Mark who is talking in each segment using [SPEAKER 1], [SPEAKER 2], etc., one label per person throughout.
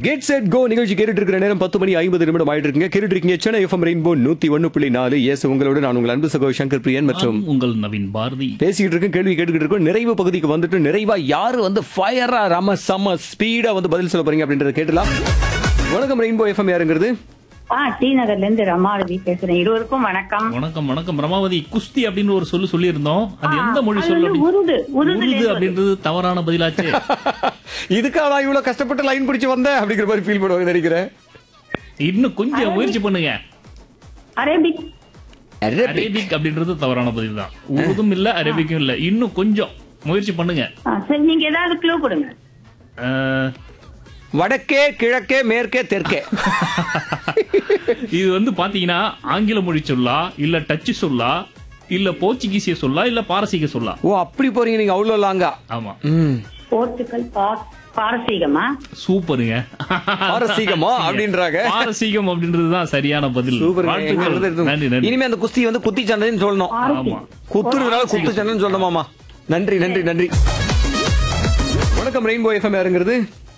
[SPEAKER 1] Get set go நிகழ்ச்சி கேட்டுட்டு இருக்கிற நேரம் பத்து மணி ஐம்பது நிமிடம் ஆயிட்டு இருக்குங்க கேட்டுட்டு இருக்கீங்க சென்னை எஃப்எம் ரெயின்போ நூத்தி ஒன்னு புள்ளி நாலு எஸ் உங்களோட நான் உங்கள் அன்பு சகோ சங்கர் பிரியன் மற்றும்
[SPEAKER 2] நான் உங்கள் நவீன் பாரதி
[SPEAKER 1] பேசிக்கிட்டு இருக்கேன் கேள்வி கேட்டுக்கிட்டு இருக்கோம் நிறைவு பகுதிக்கு வந்துட்டு நிறைவா யாரு வந்து ஃபயரா ரம செம்ம ஸ்பீடா வந்து பதில் சொல்ல போறீங்க அப்படின்றத கேட்டலாம் வணக்கம் ரெயின்போ எஃப்எம் யாருங்கிறது
[SPEAKER 3] ஆ டி நகர்ல இருந்து ரமாவதி பேசுறேன் இருவருக்கும் வணக்கம்
[SPEAKER 2] வணக்கம் வணக்கம் ரமாவதி குஸ்தி அப்படின்னு ஒரு சொல்லு சொல்லியிருந்தோம் அது எந்த மொழி
[SPEAKER 3] அது
[SPEAKER 2] சொல்லு
[SPEAKER 3] வந்து
[SPEAKER 2] அப்படி-
[SPEAKER 3] உருது உருதுல
[SPEAKER 2] உருது
[SPEAKER 3] இருந்து
[SPEAKER 2] அப்படின்றது தவறான பதிலாச்சு
[SPEAKER 1] இதுக்காக நான் இவ்வளவு கஷ்டப்பட்டு லைன் பிடிச்சு வந்தேன் அப்படிங்கிற மாதிரி ஃபீல் பண்ணுவாங்க நினைக்கிறேன்
[SPEAKER 2] இன்னும் கொஞ்சம் முயற்சி பண்ணுங்க
[SPEAKER 3] அரேபிக்
[SPEAKER 2] அரேபிக் அப்படின்றது தவறான பதில் தான் உருதும் இல்ல அரேபிக்கும் இல்ல இன்னும் கொஞ்சம் முயற்சி பண்ணுங்க
[SPEAKER 3] ஆ, சரி நீங்க ஏதாவது க்ளூ கொடுங்க
[SPEAKER 2] அஹ்,
[SPEAKER 1] வடக்கே கிழக்கே மேற்கே தெற்கே
[SPEAKER 2] இது வந்து பாத்தீங்கன்னா ஆங்கில மொழி சொல்லா இல்ல டச்சு சொல்லா இல்ல போர்ச்சுகீசிய சொல்லா இல்ல பாரசீக சொல்லா
[SPEAKER 1] ஓ அப்படி போறீங்க நீங்க அவ்வளவு லாங்கா
[SPEAKER 2] ஆமா
[SPEAKER 1] ம்
[SPEAKER 3] போர்ச்சுகல் பா- பாரசீகமா
[SPEAKER 2] சூப்பருங்க
[SPEAKER 1] பாரசீகமா அப்படின்றாங்க
[SPEAKER 2] பாரசீகம் அப்படின்றது தான் சரியான பதில்
[SPEAKER 1] சூப்பர்
[SPEAKER 2] வாழ்த்துக்கள். நன்றி நன்றி
[SPEAKER 1] இனிமே அந்த குஸ்தி வந்து குத்தி சண்டைன்னு சொல்லணும்
[SPEAKER 2] ஆமா
[SPEAKER 1] குத்துறதுனால குத்து சண்டைன்னு சொல்லணுமாமா நன்றி நன்றி நன்றி வணக்கம் ரெயின்போ எஃப்எம் யாருங்கிறது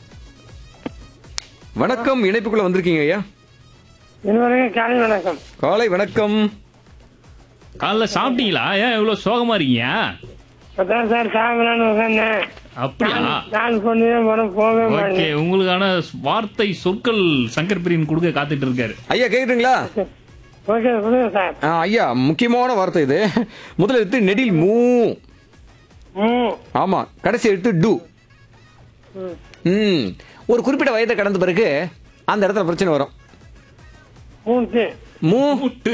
[SPEAKER 1] வணக்கம் இணைப்புக்குள்ள வந்திருக்கீங்க ஐயா
[SPEAKER 4] இன்னொரு காலை வணக்கம்
[SPEAKER 1] காலை வணக்கம்
[SPEAKER 2] காலைல சாப்பிட்டீங்களா ஏன் இவ்வளவு சோகமா இருக்கீங்க
[SPEAKER 4] அதான் சார் சாப்பிடலான்னு உட்காந்தேன்
[SPEAKER 2] அப்படியா
[SPEAKER 4] நான் கொண்டு போன போகவே
[SPEAKER 2] ஓகே
[SPEAKER 4] மாட்டேன்
[SPEAKER 2] உங்களுக்கான வார்த்தை சொற்கள் சங்கர் பிரியன் கொடுக்க காத்துட்டு இருக்காரு
[SPEAKER 1] ஐயா கேக்குறீங்களா
[SPEAKER 4] ஓகே கொடுங்க சார்
[SPEAKER 1] ஆ, ஐயா முக்கியமான வார்த்தை இது முதல்ல எடுத்து நெடில் மூ
[SPEAKER 4] ம்
[SPEAKER 1] ஆமா கடைசி எடுத்து டு ம் ஒரு குறிப்பிட்ட வயதை கடந்த பிறகு அந்த இடத்துல பிரச்சனை வரும்
[SPEAKER 4] மூட்டு
[SPEAKER 1] மூ
[SPEAKER 2] முட்டு.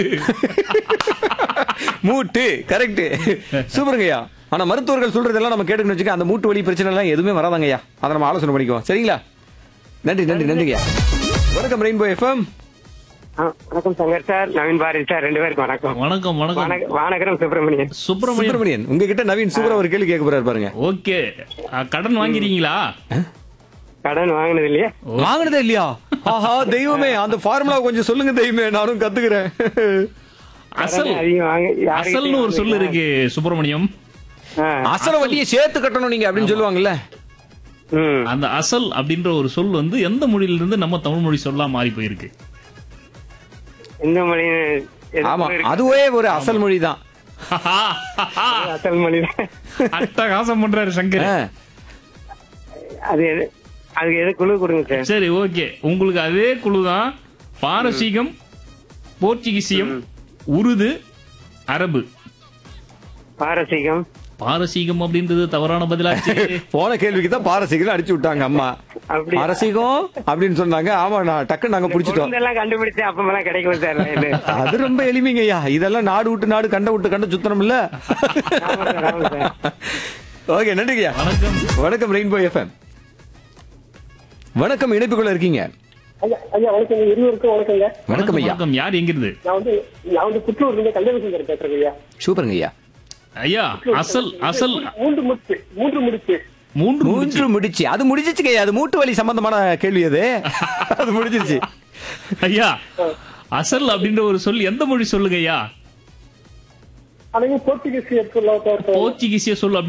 [SPEAKER 1] மூட்டு கரெக்ட் சூப்பருங்கய்யா ஆனா மருத்துவர்கள் சொல்றதெல்லாம் நம்ம கேட்டுக்கணும் வச்சுக்க அந்த மூட்டு வலி பிரச்சனை எல்லாம் எதுவுமே வராதாங்கய்யா அதை நம்ம ஆலோசனை பண்ணிக்குவோம் சரிங்களா நன்றி நன்றி நன்றிங்கய்யா வணக்கம் ரெயின்போ எஃப்எம்
[SPEAKER 4] ஆ, வணக்கம் சங்கர் சார் நவீன் பாரதி சார் ரெண்டு பேருக்கும் வணக்கம்
[SPEAKER 2] வணக்கம் வணக்கம்
[SPEAKER 4] வணக்க- வானகரம் சுப்பிரமணியன்
[SPEAKER 2] சுப்பிரமணியம்
[SPEAKER 1] சுப்பிரமணியன் உங்ககிட்ட நவீன் சூப்பரா ஒரு கேள்வி கேட்க போறாரு பாருங்க
[SPEAKER 2] ஓகே அஹ், கடன் வாங்கிறீங்களா
[SPEAKER 4] கடன் வாங்கினது இல்லையா
[SPEAKER 1] வாங்கினதே இல்லையா ஆஹா தெய்வமே அந்த ஃபார்முலா கொஞ்சம் சொல்லுங்க தெய்வமே நானும் கத்துக்கிறேன்
[SPEAKER 2] அசல்
[SPEAKER 4] கடன் அதிகம் வாங்க
[SPEAKER 2] அசல்னு ஒரு சொல்லு இருக்கு சுப்பிரமணியம்
[SPEAKER 1] அசல வட்டியை சேர்த்து கட்டணும் நீங்க அப்படின்னு சொல்லுவாங்கல்ல
[SPEAKER 4] ம்
[SPEAKER 2] அந்த அசல் அப்படின்ற ஒரு சொல் வந்து எந்த மொழியில இருந்து நம்ம தமிழ் மொழி சொல்லா மாறி போயிருக்கு
[SPEAKER 4] எந்த மொழி எது
[SPEAKER 1] ஆமா
[SPEAKER 4] இருக்கு?
[SPEAKER 1] அதுவே ஒரு அசல் மொழி தான்
[SPEAKER 4] அசல் மொழி தான்.
[SPEAKER 2] அட்டகாசம் பண்றாரு சங்கர்
[SPEAKER 4] அது எது அதுக்கு எது குழு கொடுங்க சார்
[SPEAKER 2] சரி ஓகே உங்களுக்கு அதே குழு தான் பாரசீகம் போர்ச்சுகீசியம் உருது அரபு
[SPEAKER 4] பாரசீகம்
[SPEAKER 2] பாரசீகம் அப்படின்றது தவறான பதிலாச்சு
[SPEAKER 1] போன கேள்விக்கு தான் பாரசீகம் அடிச்சு விட்டாங்க அம்மா
[SPEAKER 4] அப்படி
[SPEAKER 1] பாரசீகம் அப்படின்னு சொன்னாங்க ஆமா நான் டக்குன்னு நாங்க புடிச்சிட்டோம்
[SPEAKER 4] எல்லாம் கண்டுபிடிச்சு அப்பமெல்லாம் கிடைக்கல சார் இது.
[SPEAKER 1] அது ரொம்ப எளிமைங்கய்யா இதெல்லாம் நாடு விட்டு நாடு கண்ட விட்டு கண்ட சுத்தனம் இல்ல
[SPEAKER 4] ஆமா சார், ஆமா சார்.
[SPEAKER 1] ஓகே நன்றிங்கய்யா
[SPEAKER 2] வணக்கம்
[SPEAKER 1] வணக்கம் ரெயின்போ எஃப்எம் வணக்கம் இணைப்புக்குள்ள இருக்கீங்க
[SPEAKER 5] ஐயா ஐயா வணக்கம் இருவருக்கும் வணக்கங்க
[SPEAKER 1] வணக்கம் ஐயா
[SPEAKER 2] வணக்கம் யார் எங்கிருந்து
[SPEAKER 5] நான் வந்து நான் வந்து புத்தூர்ல இருந்து கல்யாணம் பேசுறேன் ஐயா
[SPEAKER 1] சூப்பருங்க ஐயா
[SPEAKER 2] ஐயா அசல் அசல்
[SPEAKER 5] மூன்று முடிச்சு மூன்று முடிச்சு
[SPEAKER 2] மூன்று முடிச்சு.
[SPEAKER 1] மூன்று முடிச்சு அது முடிஞ்சிச்சுங்க அது மூட்டு வலி சம்பந்தமான கேள்வி அது அது முடிஞ்சிருச்சு
[SPEAKER 2] ஐயா அசல் அப்படின்ற ஒரு சொல் எந்த மொழி சொல்லுங்க ஐயா
[SPEAKER 5] அனைவரும் போர்ச்சுகீஸ் எடுத்துள்ள
[SPEAKER 2] போர்ச்சுகீசிய சொல் அப்படி